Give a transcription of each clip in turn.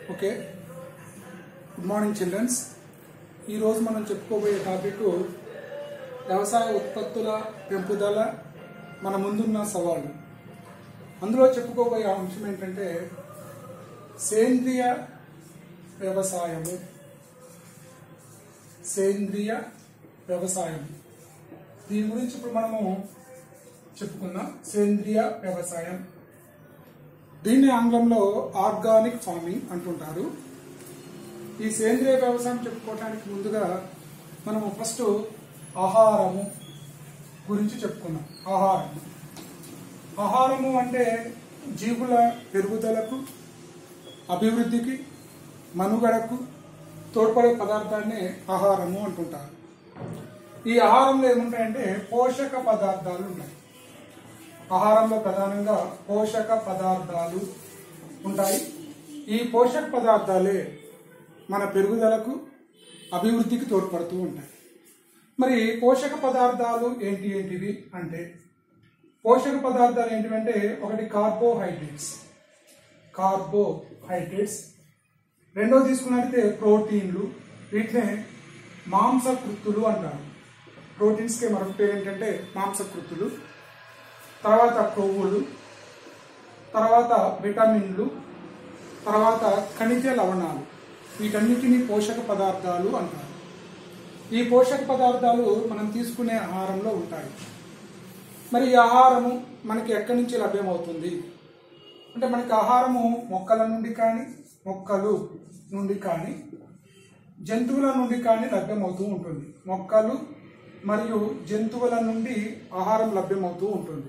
Okay good morning children's ఈరోజు మనం చెప్పుకోబోయే టాపిక్ వ్యవసాయ ఉత్పత్తుల పెంపుదల మన ముందున్న సవాళ్ళు అందులో చెప్పుకోబోయే అంశం ఏంటంటే సేంద్రియ వ్యవసాయము సేంద్రియ వ్యవసాయం దీని గురించి ఇప్పుడు మనము చెప్పుకుందాం సేంద్రియ వ్యవసాయం దీన్ని ఆంగ్లంలో ఆర్గానిక్ ఫార్మింగ్ అంటుంటారు ఈ సేంద్రియ వ్యవసాయం చెప్పుకోవడానికి ముందుగా మనము ఫస్ట్ ఆహారము గురించి చెప్పుకున్నాం ఆహారం ఆహారము అంటే జీవుల పెరుగుదలకు అభివృద్ధికి మనుగడకు తోడ్పడే పదార్థాన్ని ఆహారము అంటుంటారు ఈ ఆహారంలో ఏముంటాయంటే పోషక పదార్థాలు ఉంటాయి ఆహారంలో ప్రధానంగా పోషక పదార్థాలు ఉంటాయి ఈ పోషక పదార్థాలే మన పెరుగుదలకు అభివృద్ధికి తోడ్పడుతూ ఉంటాయి మరి పోషక పదార్థాలు ఏంటి ఏంటివి అంటే పోషక పదార్థాలు ఏంటివంటే ఒకటి కార్బోహైడ్రేట్స్ కార్బోహైడ్రేట్స్ రెండో తీసుకున్నట్లయితే ప్రోటీన్లు వీటినే మాంసకృత్తులు అంటారు ప్రోటీన్స్కి మరొక పేరు ఏంటంటే మాంసకృత్తులు తర్వాత కొవ్వులు తర్వాత విటమిన్లు తర్వాత ఖనిజ లవణాలు వీటన్నిటిని పోషక పదార్థాలు అంటారు ఈ పోషక పదార్థాలు మనం తీసుకునే ఆహారంలో ఉంటాయి మరి ఈ ఆహారము మనకి ఎక్కడి నుంచి లభ్యమవుతుంది అంటే మనకి ఆహారము మొక్కల నుండి కానీ మొక్కలు నుండి కానీ జంతువుల నుండి కానీ లభ్యమవుతూ ఉంటుంది మొక్కలు మరియు జంతువుల నుండి ఆహారం లభ్యమవుతూ ఉంటుంది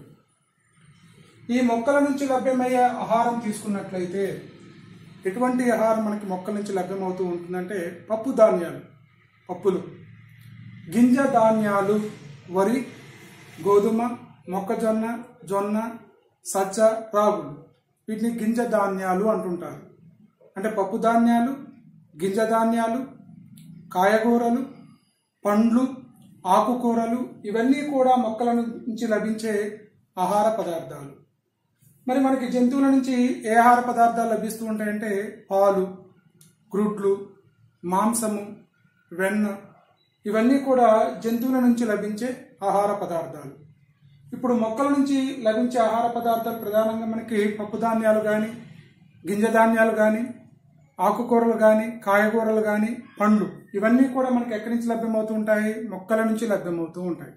ఈ మొక్కల నుంచి లభ్యమయ్యే ఆహారం తీసుకున్నట్లయితే ఎటువంటి ఆహారం మనకి మొక్కల నుంచి లభ్యమవుతూ ఉంటుందంటే పప్పు ధాన్యాలు పప్పులు గింజ ధాన్యాలు వరి గోధుమ మొక్కజొన్న జొన్న సజ్జ రాగులు వీటిని గింజ ధాన్యాలు అంటుంటారు అంటే పప్పు ధాన్యాలు గింజ ధాన్యాలు కాయగూరలు పండ్లు ఆకుకూరలు ఇవన్నీ కూడా మొక్కల నుంచి లభించే ఆహార పదార్థాలు మరి మనకి జంతువుల నుంచి ఏ ఆహార పదార్థాలు లభిస్తూ ఉంటాయంటే పాలు గ్రుడ్లు మాంసము వెన్న ఇవన్నీ కూడా జంతువుల నుంచి లభించే ఆహార పదార్థాలు ఇప్పుడు మొక్కల నుంచి లభించే ఆహార పదార్థాలు ప్రధానంగా మనకి పప్పు ధాన్యాలు కానీ గింజ ధాన్యాలు కానీ ఆకుకూరలు కానీ కాయగూరలు కానీ పండ్లు ఇవన్నీ కూడా మనకి ఎక్కడి నుంచి లభ్యమవుతూ ఉంటాయి మొక్కల నుంచి లభ్యమవుతూ ఉంటాయి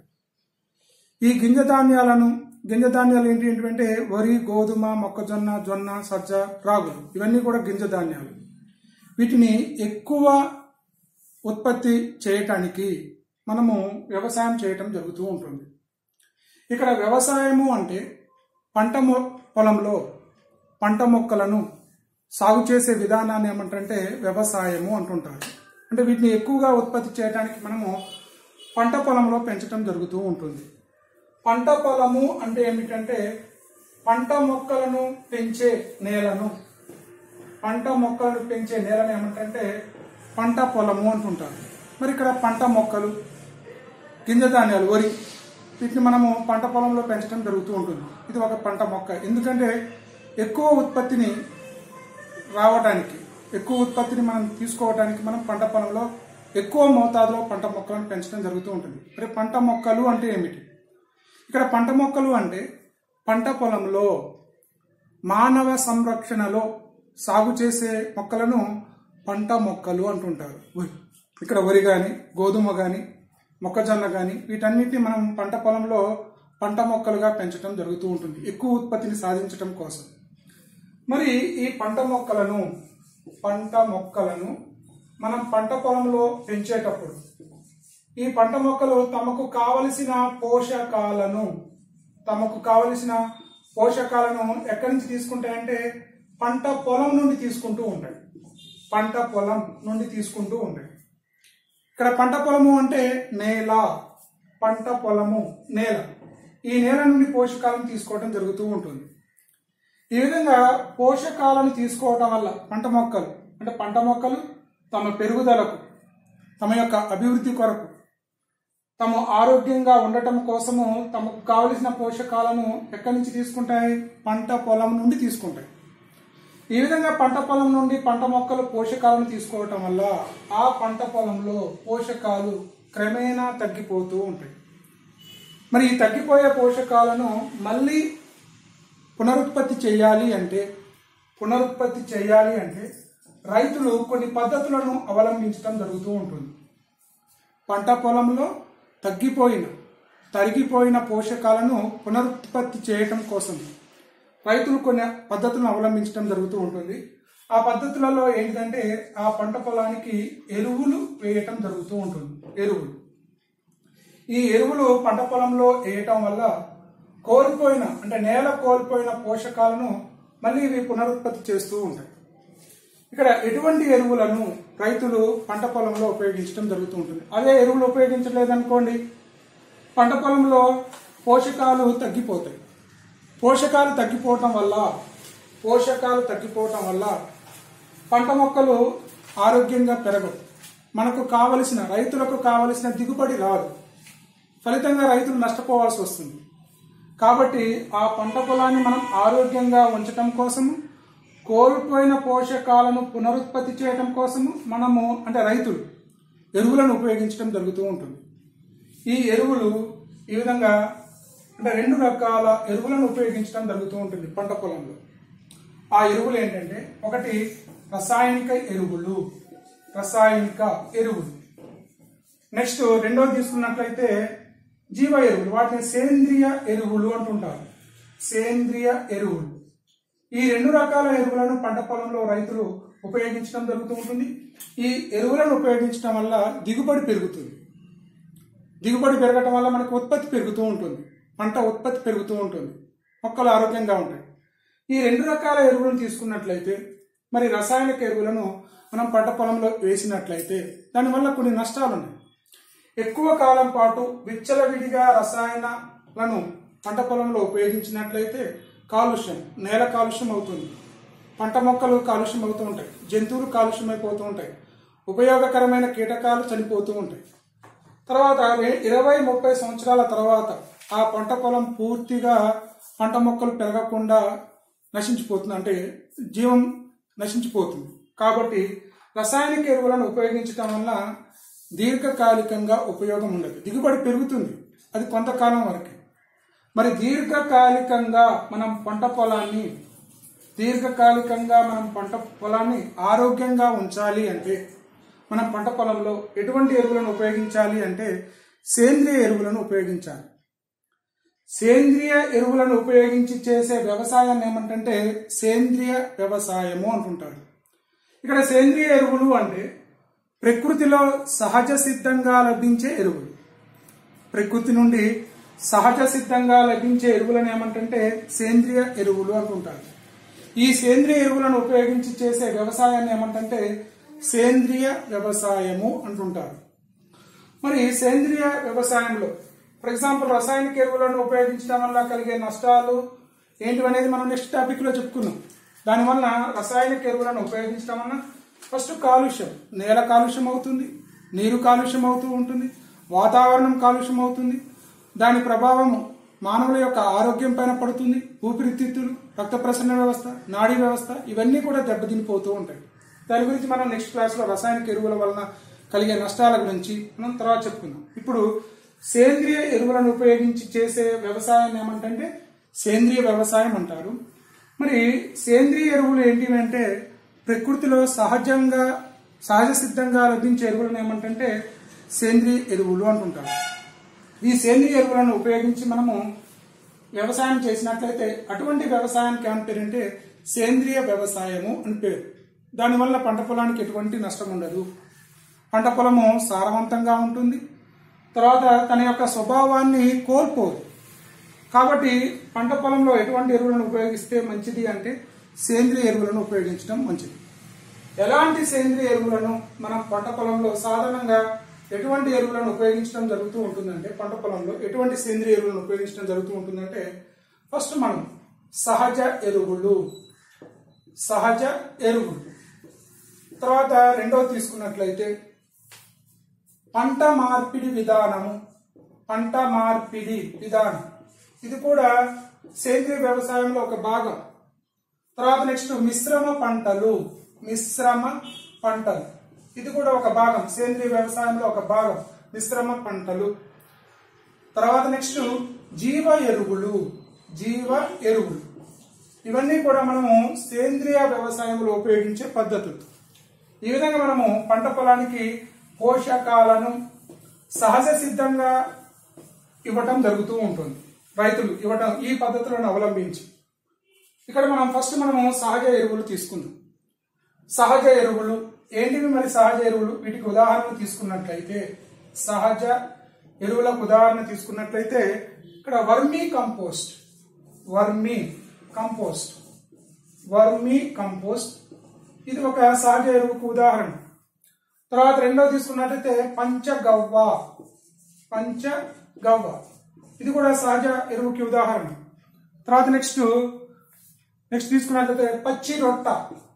ఈ గింజ ధాన్యాలను గింజ ధాన్యాలు ఏంటి ఏంటంటే వరి గోధుమ మొక్కజొన్న జొన్న సజ్జ రాగులు ఇవన్నీ కూడా గింజ ధాన్యాలు వీటిని ఎక్కువ ఉత్పత్తి చేయటానికి మనము వ్యవసాయం చేయటం జరుగుతూ ఉంటుంది ఇక్కడ వ్యవసాయము అంటే పంట మొ- పొలంలో పంట మొక్కలను సాగు చేసే విధానాన్ని ఏమంటారంటే వ్యవసాయము అంటుంటారు అంటే వీటిని ఎక్కువగా ఉత్పత్తి చేయడానికి మనము పంట పొలంలో పెంచడం జరుగుతూ ఉంటుంది పంట పొలము అంటే ఏమిటంటే పంట మొక్కలను పెంచే నేలను పంట మొక్కలను పెంచే నేలను ఏమంటారంటే పంట పొలము అంటుంటారు మరి ఇక్కడ పంట మొక్కలు గింజ ధాన్యాలు వరి వీటిని మనము పంట పొలంలో పెంచడం జరుగుతూ ఉంటుంది ఇది ఒక పంట మొక్క ఎందుకంటే ఎక్కువ ఉత్పత్తిని రావడానికి ఎక్కువ ఉత్పత్తిని మనం తీసుకోవడానికి మనం పంట పొలంలో ఎక్కువ మోతాదులో పంట మొక్కలను పెంచడం జరుగుతూ ఉంటుంది మరి పంట మొక్కలు అంటే ఏమిటి ఇక్కడ పంట మొక్కలు అంటే పంట పొలంలో మానవ సంరక్షణలో సాగు చేసే మొక్కలను పంట మొక్కలు అంటుంటారు వరి. ఇక్కడ వరి కానీ గోధుమ కానీ మొక్కజొన్న కానీ వీటన్నిటిని మనం పంట పొలంలో పంట మొక్కలుగా పెంచడం జరుగుతూ ఉంటుంది ఎక్కువ ఉత్పత్తిని సాధించడం కోసం మరి ఈ పంట మొక్కలను పంట మొక్కలను మనం పంట పొలంలో పెంచేటప్పుడు ఈ పంట మొక్కలు తమకు కావలసిన పోషకాలను తమకు కావలసిన పోషకాలను ఎక్కడి నుంచి తీసుకుంటాయంటే పంట పొలం నుండి తీసుకుంటూ ఉంటాయి పంట పొలం నుండి తీసుకుంటూ ఉంటాయి ఇక్కడ పంట పొలము అంటే నేల పంట పొలము నేల ఈ నేల నుండి పోషకాలను తీసుకోవడం జరుగుతూ ఉంటుంది ఈ విధంగా పోషకాలను తీసుకోవటం వల్ల పంట మొక్కలు అంటే పంట మొక్కలు తమ పెరుగుదలకు తమ యొక్క అభివృద్ధి కొరకు తాము ఆరోగ్యంగా ఉండటం కోసము తమకు కావలసిన పోషకాలను ఎక్కడి నుంచి తీసుకుంటాయి పంట పొలం నుండి తీసుకుంటాయి ఈ విధంగా పంట పొలం నుండి పంట మొక్కలు పోషకాలను తీసుకోవటం వల్ల ఆ పంట పొలంలో పోషకాలు క్రమేణా తగ్గిపోతూ ఉంటాయి మరి ఈ తగ్గిపోయే పోషకాలను మళ్ళీ పునరుత్పత్తి చేయాలి అంటే పునరుత్పత్తి చేయాలి అంటే రైతులు కొన్ని పద్ధతులను అవలంబించడం జరుగుతూ ఉంటుంది పంట పొలంలో తగ్గిపోయిన తరిగిపోయిన పోషకాలను పునరుత్పత్తి చేయటం కోసం రైతులు కొన్ని పద్ధతులను అవలంబించడం జరుగుతూ ఉంటుంది ఆ పద్ధతులలో ఏంటంటే ఆ పంట పొలానికి ఎరువులు వేయటం జరుగుతూ ఉంటుంది ఎరువులు ఈ ఎరువులు పంట పొలంలో వేయటం వల్ల కోల్పోయిన అంటే నేల కోల్పోయిన పోషకాలను మళ్ళీ ఇవి పునరుత్పత్తి చేస్తూ ఉంటాయి ఇక్కడ ఎటువంటి ఎరువులను రైతులు పంట పొలంలో ఉపయోగించడం జరుగుతూ ఉంటుంది అదే ఎరువులు ఉపయోగించలేదనుకోండి పంట పొలంలో పోషకాలు తగ్గిపోతాయి పోషకాలు తగ్గిపోవటం వల్ల పోషకాలు తగ్గిపోవటం వల్ల పంట మొక్కలు ఆరోగ్యంగా పెరగవు మనకు కావలసిన రైతులకు కావలసిన దిగుబడి రాదు ఫలితంగా రైతులు నష్టపోవాల్సి వస్తుంది కాబట్టి ఆ పంట పొలాన్ని మనం ఆరోగ్యంగా ఉంచటం కోసము కోల్పోయిన పోషకాలను పునరుత్పత్తి చేయటం కోసము మనము అంటే రైతులు ఎరువులను ఉపయోగించడం జరుగుతూ ఉంటుంది ఈ ఎరువులు ఈ విధంగా అంటే రెండు రకాల ఎరువులను ఉపయోగించడం జరుగుతూ ఉంటుంది పంట పొలంలో ఆ ఎరువులు ఏంటంటే ఒకటి రసాయనిక ఎరువులు రసాయనిక ఎరువులు నెక్స్ట్ రెండోది తీసుకున్నట్లయితే జీవ ఎరువులు వాటిని సేంద్రియ ఎరువులు అంటుంటారు సేంద్రియ ఎరువులు ఈ రెండు రకాల ఎరువులను పంట పొలంలో రైతులు ఉపయోగించడం జరుగుతూ ఉంటుంది ఈ ఎరువులను ఉపయోగించడం వల్ల దిగుబడి పెరుగుతుంది దిగుబడి పెరగటం వల్ల మనకు ఉత్పత్తి పెరుగుతూ ఉంటుంది పంట ఉత్పత్తి పెరుగుతూ ఉంటుంది మొక్కలు ఆరోగ్యంగా ఉంటాయి ఈ రెండు రకాల ఎరువులను తీసుకున్నట్లయితే మరి రసాయనిక ఎరువులను మనం పంట పొలంలో వేసినట్లయితే దానివల్ల కొన్ని నష్టాలు ఉన్నాయి ఎక్కువ కాలం పాటు విచ్చలవిడిగా రసాయనాలను పంట పొలంలో ఉపయోగించినట్లయితే కాలుష్యం నేల కాలుష్యం అవుతుంది పంట మొక్కలు కాలుష్యం అవుతూ ఉంటాయి జంతువులు కాలుష్యం అయిపోతూ ఉంటాయి ఉపయోగకరమైన కీటకాలు చనిపోతూ ఉంటాయి తర్వాత రె- ఇరవై ముప్పై సంవత్సరాల తర్వాత ఆ పంట పొలం పూర్తిగా పంట మొక్కలు పెరగకుండా నశించిపోతుంది అంటే జీవం నశించిపోతుంది కాబట్టి రసాయనిక ఎరువులను ఉపయోగించడం వల్ల దీర్ఘకాలికంగా ఉపయోగం ఉండదు దిగుబడి పెరుగుతుంది అది కొంతకాలం వరకే మరి దీర్ఘకాలికంగా మనం పంట పొలాన్ని దీర్ఘకాలికంగా మనం పంట పొలాన్ని ఆరోగ్యంగా ఉంచాలి అంటే మనం పంట పొలంలో ఎటువంటి ఎరువులను ఉపయోగించాలి అంటే సేంద్రియ ఎరువులను ఉపయోగించాలి సేంద్రియ ఎరువులను ఉపయోగించి చేసే వ్యవసాయాన్ని ఏమంటే సేంద్రియ వ్యవసాయము అంటుంటారు ఇక్కడ సేంద్రియ ఎరువులు అంటే ప్రకృతిలో సహజ సిద్ధంగా లభించే ఎరువులు ప్రకృతి నుండి సహజ సిద్ధంగా లభించే ఎరువులను ఏమంటే సేంద్రియ ఎరువులు అంటుంటారు ఈ సేంద్రియ ఎరువులను ఉపయోగించి చేసే వ్యవసాయాన్ని ఏమంటే సేంద్రియ వ్యవసాయము అంటుంటారు మరి సేంద్రియ వ్యవసాయంలో ఫర్ ఎగ్జాంపుల్ రసాయనిక ఎరువులను ఉపయోగించడం వల్ల కలిగే నష్టాలు ఏంటివనేది మనం నెక్స్ట్ టాపిక్ లో చెప్పుకుందాం దానివల్ల రసాయనిక ఎరువులను ఉపయోగించడం వల్ల ఫస్ట్ కాలుష్యం నేల కాలుష్యం అవుతుంది నీరు కాలుష్యం అవుతూ ఉంటుంది వాతావరణం కాలుష్యం అవుతుంది దాని ప్రభావం మానవుల యొక్క ఆరోగ్యం పైన పడుతుంది ఊపిరితిత్తులు రక్త ప్రసరణ వ్యవస్థ నాడీ వ్యవస్థ ఇవన్నీ కూడా దెబ్బతినిపోతూ ఉంటాయి దాని గురించి మనం నెక్స్ట్ క్లాస్లో రసాయనిక ఎరువుల వలన కలిగే నష్టాల గురించి మనం తర్వాత చెప్పుకుందాం ఇప్పుడు సేంద్రియ ఎరువులను ఉపయోగించి చేసే వ్యవసాయాన్ని ఏమంటే సేంద్రియ వ్యవసాయం అంటారు మరి సేంద్రియ ఎరువులు ఏంటివి అంటే ప్రకృతిలో సహజంగా సహజ సిద్ధంగా లభించే ఎరువులను ఏమంటే సేంద్రియ ఎరువులు అంటుంటారు ఈ సేంద్రియ ఎరువులను ఉపయోగించి మనము వ్యవసాయం చేసినట్లయితే అటువంటి వ్యవసాయానికి ఏమని పేరు అంటే సేంద్రియ వ్యవసాయము అని పేరు దానివల్ల పంట పొలానికి ఎటువంటి నష్టం ఉండదు పంట పొలము సారవంతంగా ఉంటుంది తర్వాత తన యొక్క స్వభావాన్ని కోల్పోదు కాబట్టి పంట పొలంలో ఎటువంటి ఎరువులను ఉపయోగిస్తే మంచిది అంటే సేంద్రియ ఎరువులను ఉపయోగించడం మంచిది ఎలాంటి సేంద్రియ ఎరువులను మనం పంట పొలంలో సాధారణంగా ఎటువంటి ఎరువులను ఉపయోగించడం జరుగుతూ ఉంటుందంటే పంట పొలంలో ఎటువంటి సేంద్రియ ఎరువులను ఉపయోగించడం జరుగుతూ ఉంటుందంటే ఫస్ట్ మనం సహజ ఎరువులు సహజ ఎరువులు తర్వాత రెండవది తీసుకున్నట్లయితే పంట మార్పిడి విధానము పంట మార్పిడి విధానం ఇది కూడా సేంద్రియ వ్యవసాయంలో ఒక భాగం తర్వాత నెక్స్ట్ మిశ్రమ పంటలు మిశ్రమ పంటలు ఇది కూడా ఒక భాగం సేంద్రీయ వ్యవసాయంలో ఒక భాగం మిశ్రమ పంటలు తర్వాత నెక్స్ట్ జీవ ఎరువులు జీవ ఎరువులు ఇవన్నీ కూడా మనము సేంద్రియ వ్యవసాయంలో ఉపయోగించే పద్ధతులు ఈ విధంగా మనము పంట పొలానికి పోషకాలను సహజ సిద్ధంగా ఇవ్వటం జరుగుతూ ఉంటుంది రైతులు ఇవ్వటం ఈ పద్ధతులను అవలంబించి ఇక్కడ మనం ఫస్ట్ మనము సహజ ఎరువులు తీసుకుందాం సహజ ఎరువులు ఏంటివి మరి సహజ ఎరువులు వీటికి ఉదాహరణ తీసుకున్నట్లయితే సహజ ఎరువులకు ఉదాహరణ తీసుకున్నట్లయితే ఇక్కడ vermicompost vermicompost vermicompost ఇది ఒక సహజ ఎరువుకు ఉదాహరణ తర్వాత రెండో తీసుకున్నట్లయితే పంచగవ్వ పంచగవ్వ ఇది కూడా సహజ ఎరువుకి ఉదాహరణ తర్వాత నెక్స్ట్ నెక్స్ట్ తీసుకున్నట్లయితే పచ్చి రొట్ట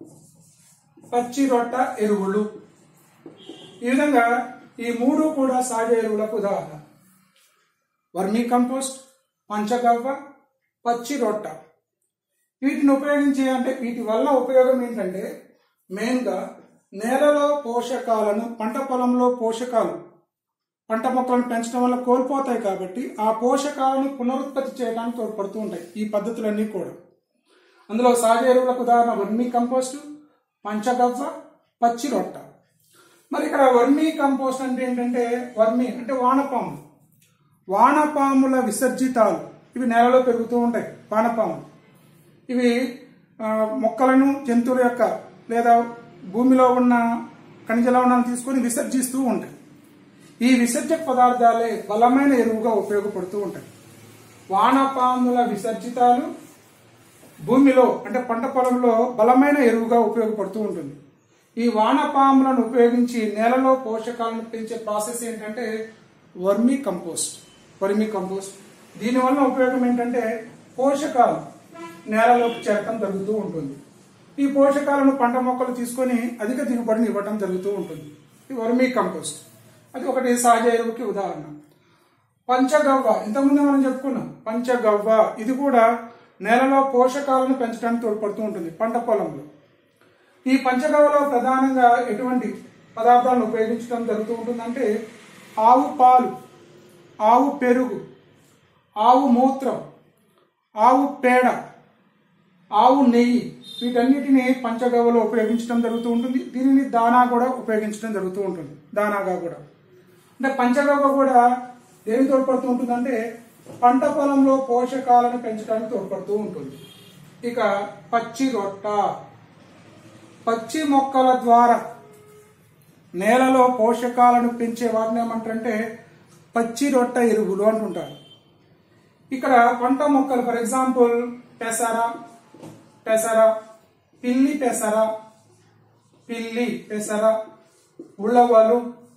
పచ్చి రొట్ట ఎరువులు ఈ విధంగా ఈ మూడు కూడా సహజ ఎరువులకు ఉదాహరణ వర్మీ కంపోస్ట్ పంచగవ్వ పచ్చి రొట్ట వీటిని ఉపయోగించి అంటే వీటి వల్ల ఉపయోగం ఏంటంటే మెయిన్గా నేలలో పోషకాలను పంట పొలంలో పోషకాలు పంట మొక్కలను పెంచడం వల్ల కోల్పోతాయి కాబట్టి ఆ పోషకాలను పునరుత్పత్తి చేయడానికి తోడ్పడుతూ ఉంటాయి ఈ పద్ధతులన్నీ కూడా అందులో సహజ ఎరువులకు ఉదాహరణ వర్మీ కంపోస్ట్ పంచగవ్వ పచ్చి రొట్ట మరి ఇక్కడ వర్మీ కంపోస్ట్ అంటే ఏంటంటే వర్మీ అంటే వానపాము వానపాముల విసర్జితాలు ఇవి నేలలో పెరుగుతూ ఉంటాయి వానపాములు ఇవి ఆ, మొక్కలను జంతువుల యొక్క లేదా భూమిలో ఉన్న ఖనిజ లవణాలను తీసుకొని విసర్జిస్తూ ఉంటాయి ఈ విసర్జక పదార్థాలే బలమైన ఎరువుగా ఉపయోగపడుతూ ఉంటాయి వానపాముల విసర్జితాలు భూమిలో అంటే పంట పొలంలో బలమైన ఎరువుగా ఉపయోగపడుతూ ఉంటుంది ఈ వానపాములను ఉపయోగించి నేలలో పోషకాలను పెంచే ప్రాసెస్ ఏంటంటే వర్మీ కంపోస్ట్ వర్మీ కంపోస్ట్ దీనివల్ల ఉపయోగం ఏంటంటే పోషకాలు నేలలోకి చేరటం జరుగుతూ ఉంటుంది ఈ పోషకాలను పంట మొక్కలు తీసుకొని అధిక దిగుబడిని ఇవ్వటం జరుగుతూ ఉంటుంది ఈ వర్మీ కంపోస్ట్ అది ఒకటి సహజ ఎరువుకి ఉదాహరణ పంచగవ్వ ఇంతకుముందు మనం చెప్పుకున్నాం పంచగవ్వ ఇది కూడా నేలలో పోషకాలను పెంచడానికి తోడ్పడుతూ ఉంటుంది పంట పొలంలో ఈ పంచగవ్వలో ప్రధానంగా ఎటువంటి పదార్థాలను ఉపయోగించడం జరుగుతూ ఉంటుందంటే ఆవు పాలు ఆవు పెరుగు ఆవు మూత్రం ఆవు పేడ ఆవు నెయ్యి వీటన్నిటిని పంచగవ్వలో ఉపయోగించడం జరుగుతూ ఉంటుంది దీనిని దానా కూడా ఉపయోగించడం జరుగుతూ ఉంటుంది దానాగా కూడా అంటే పంచగవ్వ కూడా దేనికి తోడ్పడుతూ ఉంటుందంటే పంట పొలంలో పోషకాలను పెంచడానికి తోడ్పడుతూ ఉంటుంది ఇక పచ్చి రొట్ట పచ్చి మొక్కల ద్వారా నేలలో పోషకాలను పెంచే వాటిని ఏమంటారంటే పచ్చి రొట్ట ఎరువులు అంటుంటారు ఇక్కడ పంట మొక్కలు ఫర్ ఎగ్జాంపుల్ పెసర పెసర పిల్లి పెసర పిల్లి పెసర ఉళ్ళవలు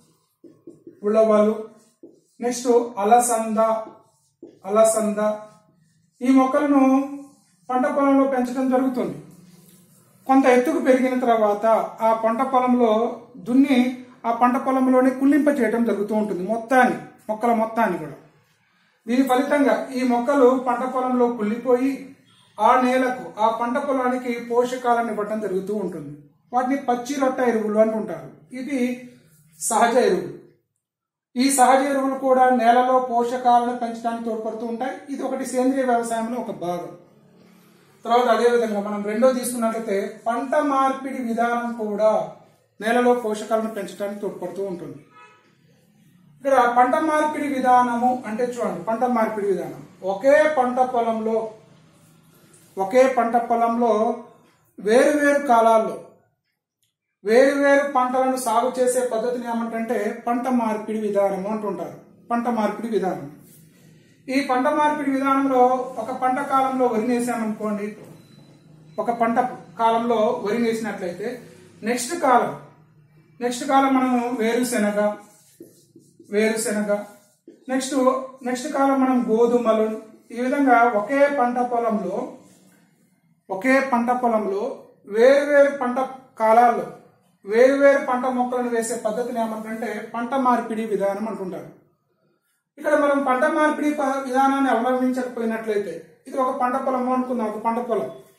ఉళ్ళవలు నెక్స్ట్ అలసంద అలసంద ఈ మొక్కలను పంట పొలంలో పెంచడం జరుగుతుంది కొంత ఎత్తుకు పెరిగిన తర్వాత ఆ పంట పొలంలో దున్ని ఆ పంట పొలంలోనే కుళ్ళింప చేయడం జరుగుతూ ఉంటుంది మొత్తాన్ని మొక్కల మొత్తాన్ని కూడా దీని ఫలితంగా ఈ మొక్కలు పంట పొలంలో కుళ్ళిపోయి ఆ నేలకు ఆ పంట పొలానికి పోషకాలను ఇవ్వటం జరుగుతూ ఉంటుంది వాటిని పచ్చి రొట్ట ఎరువులు అంటుంటారు ఇది సహజ ఎరువులు ఈ సహజ ఎరువులు కూడా నేలలో పోషకాలను పెంచడానికి తోడ్పడుతూ ఉంటాయి ఇది ఒకటి సేంద్రియ వ్యవసాయంలో ఒక భాగం తర్వాత అదే విధంగా మనం రెండో తీసుకున్నట్లయితే పంట మార్పిడి విధానం కూడా నేలలో పోషకాలను పెంచడానికి తోడ్పడుతూ ఉంటుంది ఇక్కడ పంట మార్పిడి విధానము అంటే చూడండి పంట మార్పిడి విధానం ఒకే పంట పొలంలో ఒకే పంట పొలంలో వేరు వేరు కాలాల్లో వేరు వేరు పంటలను సాగు చేసే పద్ధతిని ఏమంటే పంట మార్పిడి విధానం అంటుంటారు పంట మార్పిడి విధానం ఈ పంట మార్పిడి విధానంలో ఒక పంట కాలంలో వరి వేసామనుకోండి ఒక పంట కాలంలో వరి వేసినట్లయితే నెక్స్ట్ కాలం నెక్స్ట్ కాలం మనము వేరుశెనగ వేరుశెనగ నెక్స్ట్ నెక్స్ట్ కాలం మనం గోధుమలు ఈ విధంగా ఒకే పంట పొలంలో ఒకే పంట పొలంలో వేరు వేరు పంట కాలాల్లో వేరు వేరు పంట మొక్కలను వేసే పద్ధతిని ఏమంటే పంట మార్పిడి విధానం అంటుంటారు ఇక్కడ మనం పంట మార్పిడి ప- విధానాన్ని అవలంబించకపోయినట్లయితే ఇది ఒక పంట పొలం అనుకుందాం ఒక పంట పొలం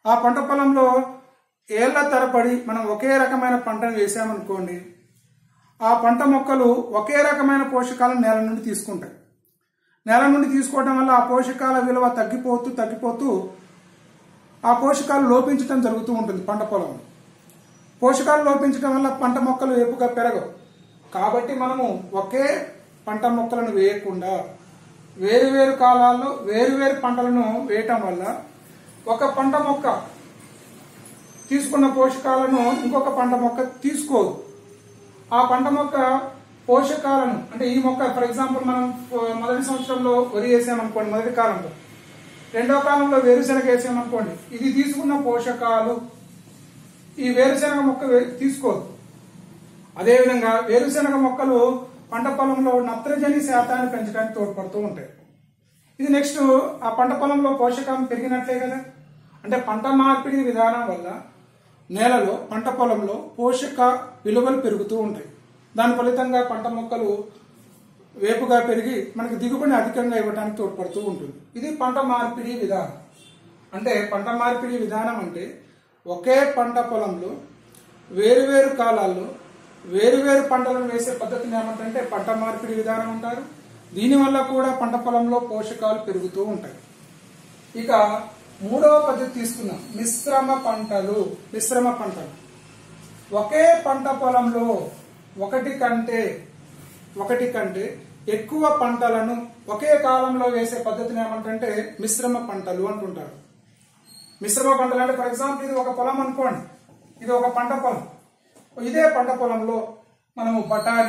ఆ పంట పొలంలో ఏళ్ల తరబడి మనం ఒకే రకమైన పంటను వేసామనుకోండి ఆ పంట మొక్కలు ఒకే రకమైన పోషకాలను నేల నుండి తీసుకుంటాయి నేల నుండి తీసుకోవడం వల్ల ఆ పోషకాల విలువ తగ్గిపోతూ తగ్గిపోతూ ఆ పోషకాలు లోపించడం జరుగుతూ ఉంటుంది పంట పొలంలో పోషకాలు లోపించడం వల్ల పంట మొక్కలు ఏపుగా పెరగవు కాబట్టి మనము ఒకే పంట మొక్కలను వేయకుండా వేరు వేరు కాలాల్లో వేరు వేరు పంటలను వేయటం వల్ల ఒక పంట మొక్క తీసుకున్న పోషకాలను ఇంకొక పంట మొక్క తీసుకోదు ఆ పంట మొక్క పోషకాలను అంటే ఈ మొక్క ఫర్ ఎగ్జాంపుల్ మనం మొదటి సంవత్సరంలో వరి వేసామనుకోండి మొదటి కాలంలో రెండో కాలంలో వేరుశెనగ వేసామనుకోండి ఇది తీసుకున్న పోషకాలు ఈ వేరుశెనగ మొక్క వే- తీసుకోదు అదేవిధంగా వేరుశెనగ మొక్కలు పంట పొలంలో నత్రజని శాతాన్ని పెంచడానికి తోడ్పడుతూ ఉంటాయి ఇది నెక్స్ట్ ఆ పంట పొలంలో పోషకం పెరిగినట్లే కదా అంటే పంట మార్పిడి విధానం వల్ల నేలలో పంట పొలంలో పోషక విలువలు పెరుగుతూ ఉంటాయి దాని ఫలితంగా పంట మొక్కలు వేపుగా పెరిగి మనకి దిగుబడి అధికంగా ఇవ్వడానికి తోడ్పడుతూ ఉంటుంది ఇది పంట మార్పిడి విధానం అంటే పంట మార్పిడి విధానం అంటే ఒకే పంట పొలంలో వేరువేరు కాలాల్లో వేరువేరు పంటలను వేసే పద్ధతిని ఏమంటే పంట మార్పిడి విధానం అంటారు దీనివల్ల కూడా పంట పొలంలో పోషకాలు పెరుగుతూ ఉంటాయి ఇక మూడవ పద్ధతి తీసుకుందాం మిశ్రమ పంటలు మిశ్రమ పంటలు ఒకే పంట పొలంలో ఒకటి కంటే ఒకటి కంటే ఎక్కువ పంటలను ఒకే కాలంలో వేసే పద్ధతిని ఏమంటే మిశ్రమ పంటలు అంటుంటారు మిశ్రమ పంటలు అంటే ఫర్ ఎగ్జాంపుల్ ఇది ఒక పొలం అనుకోండి ఇది ఒక పంట పొలం ఇదే పంట పొలంలో మనము బఠానీ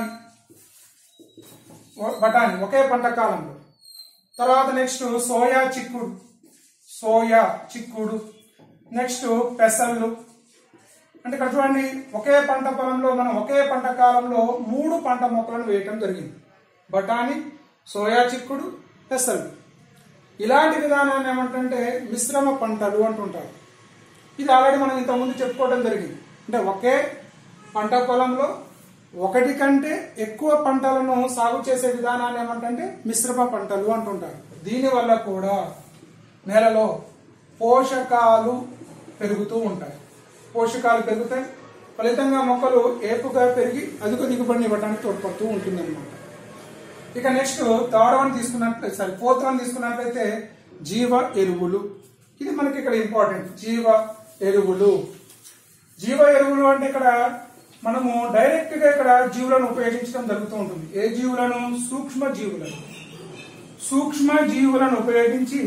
ఓ- బఠానీ ఒకే పంట కాలంలో తర్వాత నెక్స్ట్ సోయా చిక్కుడు సోయా చిక్కుడు నెక్స్ట్ పెసళ్ళు అంటే ఇక్కడ చూడండి ఒకే పంట పొలంలో మనం ఒకే పంట కాలంలో మూడు పంట మొక్కలను వేయటం జరిగింది బఠానీ సోయా చిక్కుడు పెసళ్ళు ఇలాంటి విధానాన్ని ఏమంటే మిశ్రమ పంటలు అంటుంటారు ఇది ఆల్రెడీ మనం ఇంతకుముందు చెప్పుకోవడం జరిగింది అంటే ఒకే పంట పొలంలో ఒకటి కంటే ఎక్కువ పంటలను సాగు చేసే విధానాన్ని ఏమంటే మిశ్రమ పంటలు అంటుంటారు దీనివల్ల కూడా నేలలో పోషకాలు పెరుగుతూ ఉంటాయి పోషకాలు పెరుగుతాయి ఫలితంగా మొక్కలు ఏపుగా పెరిగి అధిక దిగుబడిని ఇవ్వడానికి తోడ్పడుతూ ఉంటుందన్నమాట ఇక నెక్స్ట్ థర్డ్ వన్ తీసుకున్నట్లయితే సారీ ఫోర్త్ వన్ తీసుకున్నట్లయితే జీవ ఎరువులు ఇది మనకి ఇక్కడ ఇంపార్టెంట్ జీవ ఎరువులు జీవ ఎరువులు అంటే ఇక్కడ మనము డైరెక్ట్ గా ఇక్కడ జీవులను ఉపయోగించడం జరుగుతూ ఉంటుంది ఏ జీవులను సూక్ష్మ జీవులను సూక్ష్మ జీవులను ఉపయోగించి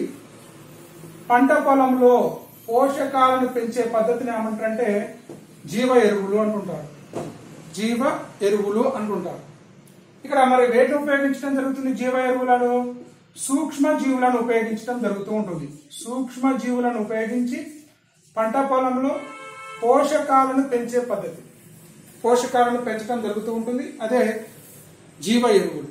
పంట పొలంలో పోషకాలను పెంచే పద్ధతిని ఏమంటారంటే జీవ ఎరువులు అంటుంటారు జీవ ఎరువులు అంటుంటారు ఇక్కడ మరి వేటిని ఉపయోగించడం జరుగుతుంది జీవ ఎరువులను సూక్ష్మ జీవులను ఉపయోగించడం జరుగుతూ ఉంటుంది సూక్ష్మ జీవులను ఉపయోగించి పంట పొలంలో పోషకాలను పెంచే పద్ధతి పోషకాలను పెంచడం జరుగుతూ ఉంటుంది అదే జీవ ఎరువులు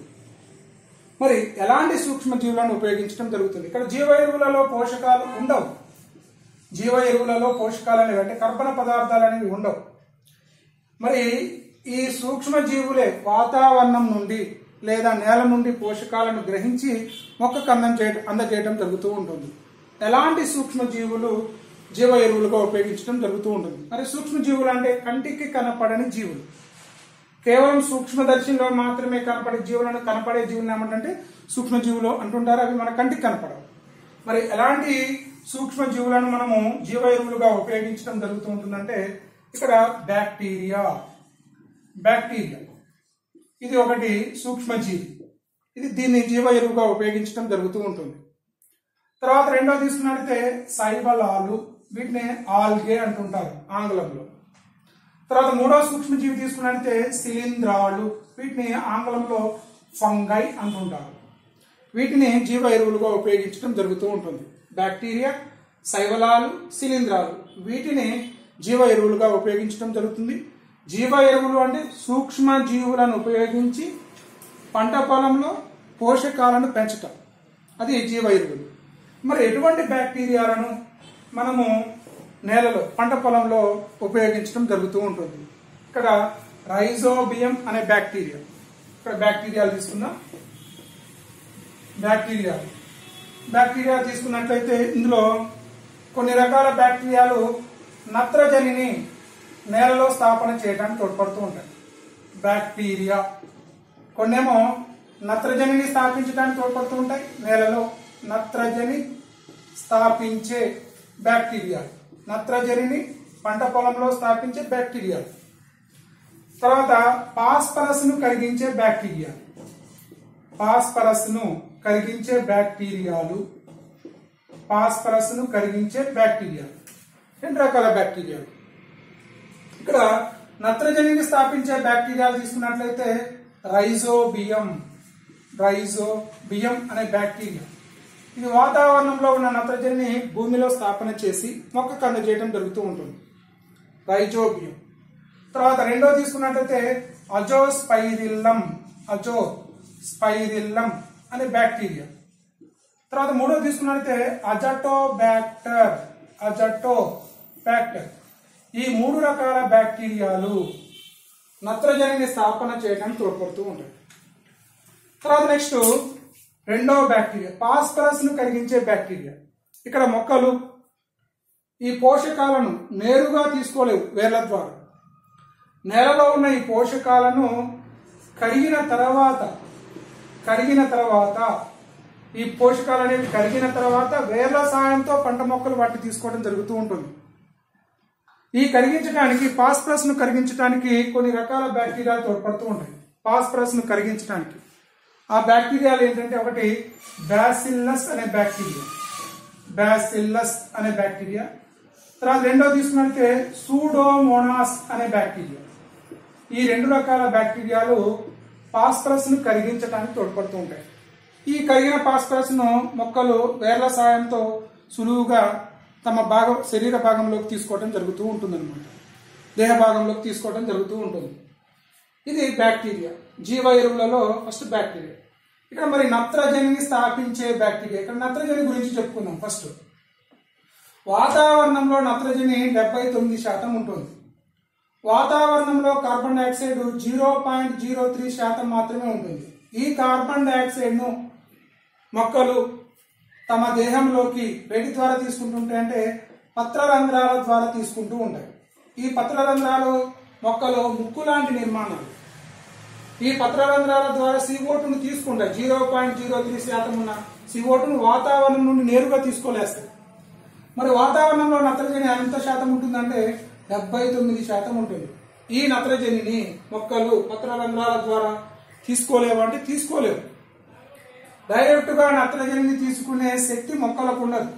మరి ఎలాంటి సూక్ష్మ జీవులను ఉపయోగించడం జరుగుతుంది ఇక్కడ జీవ ఎరువులలో పోషకాలు ఉండవు జీవ ఎరువులలో పోషకాలు అనేవి అంటే కర్బన పదార్థాలు అనేవి ఉండవు మరి ఈ సూక్ష్మ జీవులే వాతావరణం నుండి లేదా నేల నుండి పోషకాలను గ్రహించి మొక్కకు అందం చేయడం అందజేయడం జరుగుతూ ఉంటుంది ఎలాంటి సూక్ష్మ జీవులు జీవ ఎరువులుగా ఉపయోగించడం జరుగుతూ ఉంటుంది మరి సూక్ష్మ జీవులు అంటే కంటికి కనపడని జీవులు కేవలం సూక్ష్మదర్శిలో మాత్రమే కనపడే జీవులను కనపడే జీవులను ఏమంటే సూక్ష్మ జీవులు అంటుంటారు అవి మన కంటికి కనపడవు మరి ఎలాంటి సూక్ష్మ జీవులను మనము జీవ ఎరువులుగా ఉపయోగించడం జరుగుతూ ఉంటుందంటే ఇక్కడ బ్యాక్టీరియా బ్యాక్టీరియా ఇది ఒకటి సూక్ష్మజీవి ఇది దీన్ని జీవ ఎరువుగా ఉపయోగించడం జరుగుతూ ఉంటుంది తర్వాత రెండో తీసుకున్నట్లయితే శైవలాలు వీటిని ఆల్గే అంటుంటారు ఆంగ్లంలో తర్వాత మూడో సూక్ష్మజీవి తీసుకున్నట్లయితే శిలీంధ్రాలు వీటిని ఆంగ్లంలో ఫంగై అంటుంటారు వీటిని జీవ ఎరువులుగా ఉపయోగించడం జరుగుతూ ఉంటుంది బ్యాక్టీరియా శైవలాలు శిలీంధ్రాలు వీటిని జీవ ఎరువులుగా ఉపయోగించడం జరుగుతుంది జీవ ఎరువులు అంటే సూక్ష్మ జీవులను ఉపయోగించి పంట పొలంలో పోషకాలను పెంచటం అది జీవ ఎరువులు మరి ఎటువంటి బ్యాక్టీరియాలను మనము నేలలో పంట పొలంలో ఉపయోగించడం జరుగుతూ ఉంటుంది ఇక్కడ రైజోబియం అనే బ్యాక్టీరియా ఇక్కడ బ్యాక్టీరియాలు తీసుకుందాం బ్యాక్టీరియా బ్యాక్టీరియా తీసుకున్నట్లయితే ఇందులో కొన్ని రకాల బ్యాక్టీరియాలు నత్రజనిని నేలలో స్థాపన చేయడానికి తోడ్పడుతూ ఉంటాయి బ్యాక్టీరియా కొన్నేమో నత్రజనిని స్థాపించడానికి తోడ్పడుతూ ఉంటాయి నేలలో నత్రజని స్థాపించే బ్యాక్టీరియా నత్రజనిని పంట పొలంలో స్థాపించే బ్యాక్టీరియా తర్వాత పాస్పరస్ ను కరిగించే బ్యాక్టీరియా పాస్పరస్ ను కరిగించే బ్యాక్టీరియాలు పాస్పరస్ ను కరిగించే బ్యాక్టీరియా రెండు రకాల బ్యాక్టీరియాలు ఇక్కడ నత్రజనిని స్థాపించే బ్యాక్టీరియాలు తీసుకున్నట్లయితే రైజోబియం రైజోబియం అనే బ్యాక్టీరియా ఇది వాతావరణంలో ఉన్న నత్రజనిని భూమిలో స్థాపన చేసి మొక్కకు అందజేయడం జరుగుతూ ఉంటుంది రైజోబియం తర్వాత రెండో తీసుకున్నట్లయితే అజో స్పైరిల్లం అజో స్పైరిల్లం అనే బ్యాక్టీరియా తర్వాత మూడో తీసుకున్నట్లయితే అజటో బ్యాక్టర్ అజటో బ్యాక్టర్ ఈ మూడు రకాల బ్యాక్టీరియాలు నత్రజనిని స్థాపన చేయడానికి తోడ్పడుతూ ఉంటాయి తర్వాత నెక్స్ట్ రెండవ బ్యాక్టీరియా పాస్పరస్ ను కలిగించే బ్యాక్టీరియా ఇక్కడ మొక్కలు ఈ పోషకాలను నేరుగా తీసుకోలేవు వేర్ల ద్వారా నేలలో ఉన్న ఈ పోషకాలను కరిగిన తర్వాత కరిగిన తర్వాత ఈ పోషకాలు అనేవి కరిగిన తర్వాత వేర్ల సాయంతో పంట మొక్కలు వాటిని తీసుకోవడం జరుగుతూ ఉంటుంది ఈ కరిగించడానికి పాస్పరస్ ను కరిగించడానికి కొన్ని రకాల బ్యాక్టీరియాలు తోడ్పడుతూ ఉంటాయి పాస్పరస్ ను కరిగించడానికి ఆ బ్యాక్టీరియాలు ఏంటంటే ఒకటి బ్యాసిల్లస్ అనే బ్యాక్టీరియా బ్యాసిల్లస్ అనే బ్యాక్టీరియా తర్వాత రెండో తీసుకున్నట్లయితే సూడోమోనాస్ అనే బ్యాక్టీరియా ఈ రెండు రకాల బ్యాక్టీరియాలు పాస్పరస్ ను కరిగించడానికి తోడ్పడుతూ ఉంటాయి ఈ కరిగిన పాస్పరస్ ను మొక్కలు వేర్ల సాయంతో సులువుగా తమ భాగం శరీర భాగంలోకి తీసుకోవడం జరుగుతూ ఉంటుందన్నమాట దేహ భాగంలోకి తీసుకోవడం జరుగుతూ ఉంటుంది ఇది బ్యాక్టీరియా జీవ ఎరువులలో ఫస్ట్ బ్యాక్టీరియా ఇక్కడ మరి నత్రజనిని స్థాపించే బ్యాక్టీరియా ఇక్కడ నత్రజని గురించి చెప్పుకుందాం ఫస్ట్ వాతావరణంలో నత్రజని డెబ్బై తొమ్మిది శాతం ఉంటుంది వాతావరణంలో carbon dioxide zero point zero three శాతం మాత్రమే ఉంటుంది ఈ కార్బన్ డైఆక్సైడ్ ను మొక్కలు తమ దేహంలోకి వేడి ద్వారా తీసుకుంటుంటే అంటే పత్రరంధ్రాల ద్వారా తీసుకుంటూ ఉంటాయి ఈ పత్రరంధ్రాలు మొక్కలు ముక్కు లాంటి నిర్మాణాలు ఈ పత్రరంధ్రాల ద్వారా సిఓటును తీసుకుంటాయి జీరో పాయింట్ జీరో త్రీ శాతం ఉన్న సిఓటును వాతావరణం నుండి నేరుగా తీసుకోలేస్తాయి మరి వాతావరణంలో నత్రజని ఎంత శాతం ఉంటుందంటే డెబ్బై తొమ్మిది శాతం ఉంటుంది ఈ నత్రజనిని మొక్కలు పత్రరంధ్రాల ద్వారా తీసుకోలేవు అంటే తీసుకోలేవు డైరెక్ట్ గా నత్రజనిని తీసుకునే శక్తి మొక్కలకు ఉండదు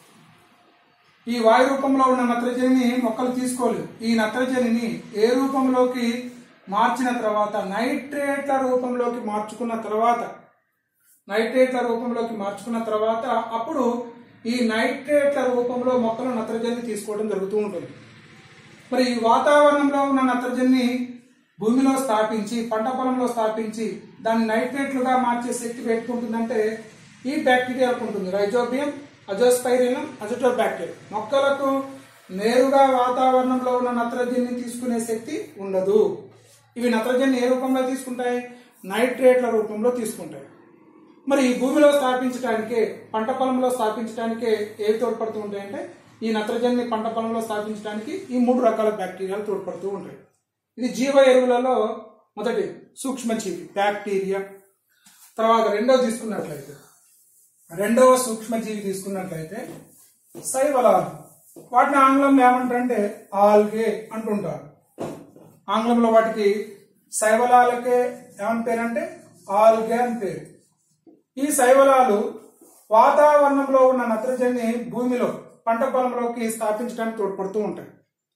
ఈ వాయు రూపంలో ఉన్న నత్రజనిని మొక్కలు తీసుకోలేవు ఈ నత్రజనిని ఏ రూపంలోకి మార్చిన తర్వాత నైట్రేట్ల రూపంలోకి మార్చుకున్న తర్వాత నైట్రేట్ల రూపంలోకి మార్చుకున్న తర్వాత అప్పుడు ఈ నైట్రేట్ల రూపంలో మొక్కలు నత్రజనిని తీసుకోవడం జరుగుతూ ఉంటుంది మరి ఈ వాతావరణంలో ఉన్న నత్రజనిని భూమిలో స్థాపించి పంట పొలంలో స్థాపించి దాన్ని నైట్రేట్లుగా మార్చే శక్తి పెట్టుకుంటుందంటే ఈ బ్యాక్టీరియాకు ఉంటుంది రైజోబియం అజోస్పైరిలం అజటో బ్యాక్టీరియా మొక్కలకు నేరుగా వాతావరణంలో ఉన్న నత్రజనిని తీసుకునే శక్తి ఉండదు ఇవి నత్రజని ఏ రూపంలో తీసుకుంటాయి నైట్రేట్ల రూపంలో తీసుకుంటాయి మరి ఈ భూమిలో స్థాపించడానికే పంట పొలంలో స్థాపించడానికే ఏవి తోడ్పడుతూ ఉంటాయంటే ఈ నత్రజనిని పంట పొలంలో స్థాపించడానికి ఈ మూడు రకాల బ్యాక్టీరియాలు తోడ్పడుతూ ఉంటాయి ఇది జీవ ఎరువులలో మొదటి సూక్ష్మజీవి బ్యాక్టీరియా తర్వాత రెండవ తీసుకున్నట్లయితే రెండవ సూక్ష్మజీవి తీసుకున్నట్లయితే శైవలాలు వాటిని ఆంగ్లంలో ఏమంటారంటే ఆల్గే అంటుంటారు ఆంగ్లంలో వాటికి శైవలాలకే ఏమని పేరంటే ఆల్గే అని పేరు ఈ శైవలాలు వాతావరణంలో ఉన్న నత్రజనిని భూమిలో పంట పొలంలోకి స్థాపించడానికి తోడ్పడుతూ ఉంటాయి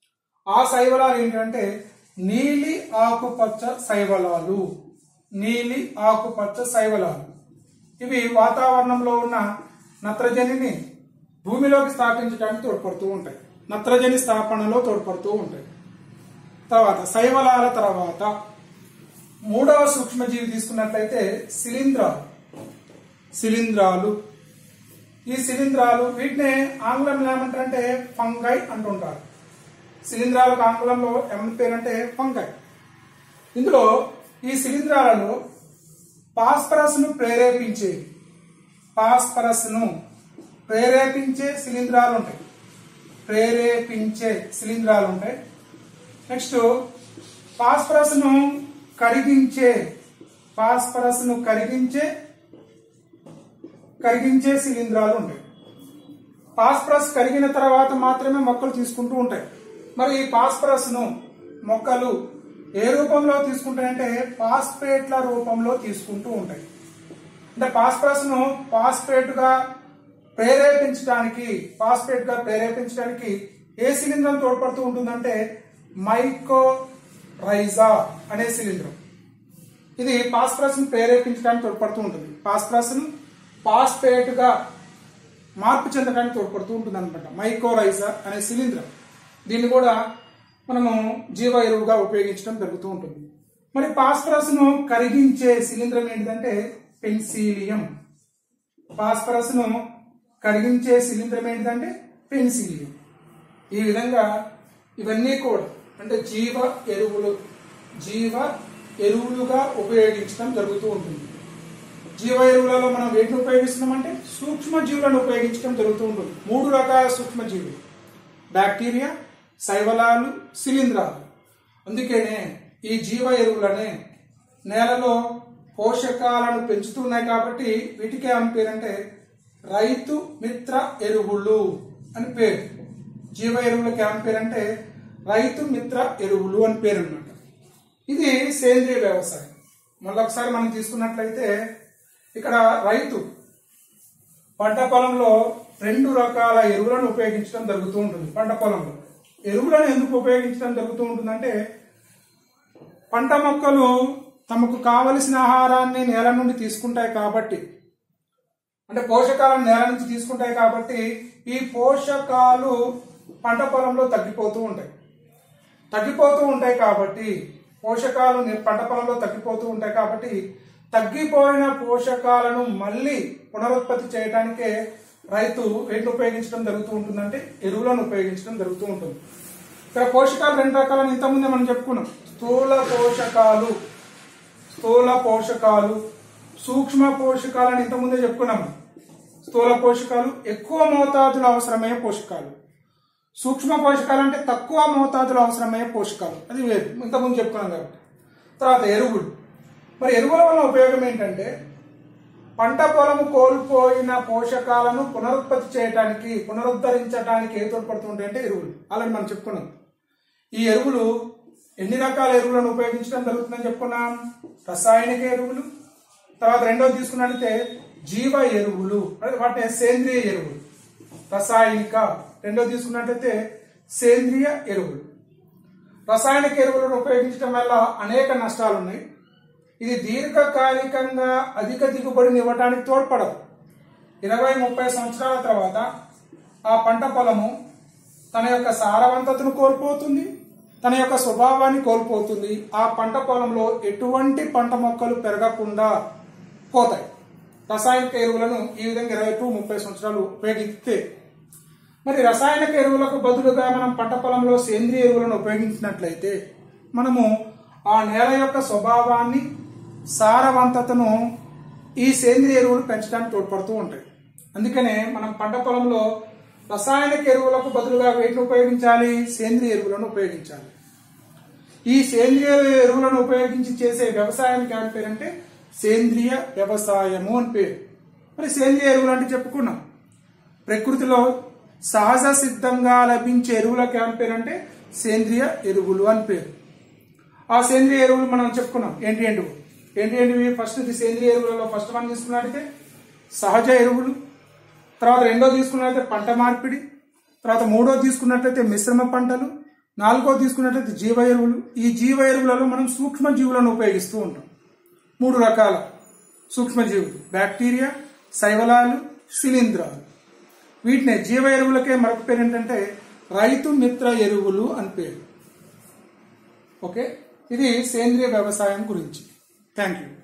ఆ శైవలాలు ఏంటంటే నీలి ఆకుపచ్చ శైవలాలు నీలి ఆకుపచ్చ శైవలాలు ఇవి వాతావరణంలో ఉన్న నత్రజనిని భూమిలోకి స్థాపించడానికి తోడ్పడుతూ ఉంటాయి నత్రజని స్థాపనలో తోడ్పడుతూ ఉంటాయి తర్వాత శైవలాల తర్వాత మూడవ సూక్ష్మజీవి తీసుకున్నట్లయితే శిలీంధ్రాలు శిలీంధ్రాలు ఈ శిలీంధ్రాలు వీటిని ఆంగ్లంలో ఏమంటారంటే ఫంగై అంటుంటారు శిలీంధ్రాలకు ఆంగ్లంలో ఏమని పేరంటే ఫంగై ఇందులో ఈ శిలీంధ్రాలలో పాస్పరస్ ను ప్రేరేపించేవి పాస్పరస్ ను ప్రేరేపించే శిలీంధ్రాలు ఉంటాయి ప్రేరేపించే శిలీంధ్రాలు ఉంటాయి నెక్స్ట్ ఫాస్ఫరస్ ను కరిగించే ఫాస్ఫరస్ ను కరిగించే కరిగించే శిలీంధ్రాలు ఉంటాయి ఫాస్ఫరస్ కరిగిన తర్వాత మాత్రమే మొక్కలు తీసుకుంటూ ఉంటాయి మరి ఈ ఫాస్ఫరస్ ను మొక్కలు ఏ రూపంలో తీసుకుంటాయంటే ఫాస్ఫేట్ల రూపంలో తీసుకుంటూ ఉంటాయి అంటే ఫాస్ఫరస్ ను ఫాస్ఫేట్ గా ప్రేరేపించడానికి ఫాస్ఫేట్ గా ప్రేరేపించడానికి ఏ శిలీంధ్రం తోడ్పడుతూ ఉంటుందంటే మైకో రైజా అనే శిలీంధ్రం ఇది ఫాస్ఫరస్ ను ప్రేరేపించడానికి తోడ్పడుతూ ఉంటుంది ఫాస్ఫరస్ ను ఫాస్ఫేట్ గా మార్పు చెందడానికి తోడ్పడుతూ ఉంటుంది అనమాట మైకోరైజా అనే శిలీంధ్రం దీన్ని కూడా మనము జీవ ఎరువుగా ఉపయోగించడం జరుగుతూ ఉంటుంది మరి ఫాస్ఫరస్ ను కరిగించే శిలీంధ్రం ఏంటిదంటే పెన్సిలియం ఫాస్ఫరస్ ను కరిగించే శిలీంధ్రం ఏంటిదంటే పెన్సిలియం ఈ విధంగా ఇవన్నీ కూడా అంటే జీవ ఎరువులు జీవ ఎరువులుగా ఉపయోగించడం జరుగుతూ ఉంటుంది జీవ ఎరువులలో మనం వేటిని ఉపయోగిస్తున్నామంటే సూక్ష్మ జీవులను ఉపయోగించడం జరుగుతూ ఉంటుంది మూడు రకాల సూక్ష్మ జీవులు బ్యాక్టీరియా శైవలాలు శిలీంధ్రాలు అందుకనే ఈ జీవ ఎరువులనే నేలలో పోషకాలను పెంచుతున్నాయి కాబట్టి వీటికి ఏమని పేరంటే రైతు మిత్ర ఎరువులు అని పేరు జీవ ఎరువులకి ఏమని పేరంటే రైతు మిత్ర ఎరువులు అని పేరు అన్నమాట ఇది సేంద్రియ వ్యవసాయం మళ్ళొకసారి మనం తీసుకున్నట్లయితే ఇక్కడ రైతు పంట పొలంలో రెండు రకాల ఎరువులను ఉపయోగించడం జరుగుతూ ఉంటుంది పంట పొలంలో ఎరువులను ఎందుకు ఉపయోగించడం జరుగుతూ ఉంటుందంటే పంట మొక్కలు తమకు కావలసిన ఆహారాన్ని నేల నుండి తీసుకుంటాయి కాబట్టి అంటే పోషకాలను నేల నుంచి తీసుకుంటాయి కాబట్టి ఈ పోషకాలు పంట పొలంలో తగ్గిపోతూ ఉంటాయి తగ్గిపోతూ ఉంటాయి కాబట్టి పోషకాలు ని- పంట పొలంలో తగ్గిపోతూ ఉంటాయి కాబట్టి తగ్గిపోయిన పోషకాలను మళ్ళీ పునరుత్పత్తి చేయడానికే రైతు వేటిని ఉపయోగించడం జరుగుతూ ఉంటుందంటే ఎరువులను ఉపయోగించడం జరుగుతూ ఉంటుంది ఇక్కడ పోషకాలు రెండు రకాలని ఇంతకుముందే మనం చెప్పుకున్నాం స్థూల పోషకాలు స్థూల పోషకాలు సూక్ష్మ పోషకాలని ఇంతకుముందే చెప్పుకున్నాము స్థూల పోషకాలు ఎక్కువ మోతాదులో అవసరమయ్యే పోషకాలు సూక్ష్మ పోషకాలు అంటే తక్కువ మోతాదులో అవసరమయ్యే పోషకాలు అది వేరు ఇంతకుముందు చెప్పుకున్నాం కాబట్టి తర్వాత ఎరువులు మరి ఎరువుల వల్ల ఉపయోగం ఏంటంటే పంట పొలము కోల్పోయిన పోషకాలను పునరుత్పత్తి చేయడానికి పునరుద్ధరించడానికి ఏ తోడ్పడుతుంటాయి అంటే ఎరువులు అలాగే మనం చెప్పుకున్నాం ఈ ఎరువులు ఎన్ని రకాల ఎరువులను ఉపయోగించడం జరుగుతుందని చెప్పుకున్నాం రసాయనిక ఎరువులు తర్వాత రెండోది తీసుకున్నట్లయితే జీవ ఎరువులు అంటే వాటిని సేంద్రియ ఎరువులు రసాయనిక రెండోది తీసుకున్నట్లయితే సేంద్రియ ఎరువులు రసాయనిక ఎరువులను ఉపయోగించడం వల్ల అనేక నష్టాలు ఉన్నాయి ఇది దీర్ఘకాలికంగా అధిక దిగుబడిని ఇవ్వడానికి తోడ్పడదు ఇరవై ముప్పై సంవత్సరాల తర్వాత ఆ పంట పొలము తన యొక్క సారవంతతను కోల్పోతుంది తన యొక్క స్వభావాన్ని కోల్పోతుంది ఆ పంట పొలంలో ఎటువంటి పంట మొక్కలు పెరగకుండా పోతాయి రసాయనిక ఎరువులను ఈ విధంగా ఇరవై టు ముప్పై సంవత్సరాలు ఉపయోగిస్తే మరి రసాయనిక ఎరువులకు బదులుగా మనం పంట పొలంలో సేంద్రియ ఎరువులను ఉపయోగించినట్లయితే మనము ఆ నేల యొక్క స్వభావాన్ని సారవంతతను ఈ సేంద్రియ ఎరువులు పెంచడానికి తోడ్పడుతూ ఉంటాయి అందుకనే మనం పంట పొలంలో రసాయనిక ఎరువులకు బదులుగా వేటిని ఉపయోగించాలి సేంద్రియ ఎరువులను ఉపయోగించాలి ఈ సేంద్రియ ఎరువులను ఉపయోగించి చేసే వ్యవసాయానికి ఏమని పేరు అంటే సేంద్రియ వ్యవసాయము అని పేరు మరి సేంద్రియ ఎరువులు అంటే చెప్పుకున్నాం ప్రకృతిలో సహజ సిద్ధంగా లభించే ఎరువులకు ఏమని పేరు అంటే సేంద్రియ ఎరువులు అని పేరు ఆ సేంద్రియ ఎరువులు మనం చెప్పుకున్నాం ఏంటి ఏంటివి ఏంటి ఏంటివి ఫస్ట్ ఇది సేంద్రియ ఎరువులలో ఫస్ట్ మనం తీసుకున్నట్టయితే సహజ ఎరువులు తర్వాత రెండో తీసుకున్నట్లయితే పంట మార్పిడి తర్వాత మూడో తీసుకున్నట్లయితే మిశ్రమ పంటలు నాలుగో తీసుకున్నట్లయితే జీవ ఎరువులు ఈ జీవ ఎరువులలో మనం సూక్ష్మ జీవులను ఉపయోగిస్తూ ఉంటాం మూడు రకాల సూక్ష్మజీవులు బ్యాక్టీరియా శైవలాలు శిలీంధ్రాలు వీటిని జీవ ఎరువులకే మరొక పేరు ఏంటంటే రైతు మిత్ర ఎరువులు అని పేరు ఓకే ఇది సేంద్రియ వ్యవసాయం గురించి థ్యాంక్ యూ